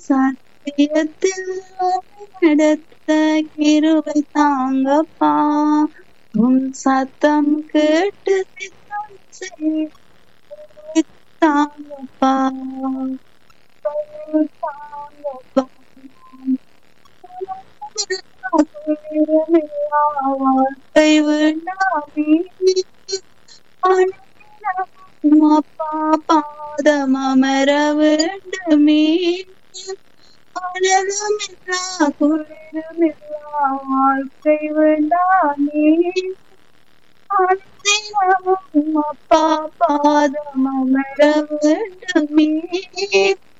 சத்தியத்தில் நடத்த கிருபை தாங்கப்பா உன் சத்தம் கேட்டு சித்தம் செய்ய தாங்கப்பா தாங்கப்பா வாழ்க்கை வேண்டாமே அப்பா பாதம் அமர வேண்டுமே அனலமில்லா குளிரமில்லா வாழ்க்கை வேண்டாமே அனுதினமும் அப்பா பாதம் அமர வேண்டுமே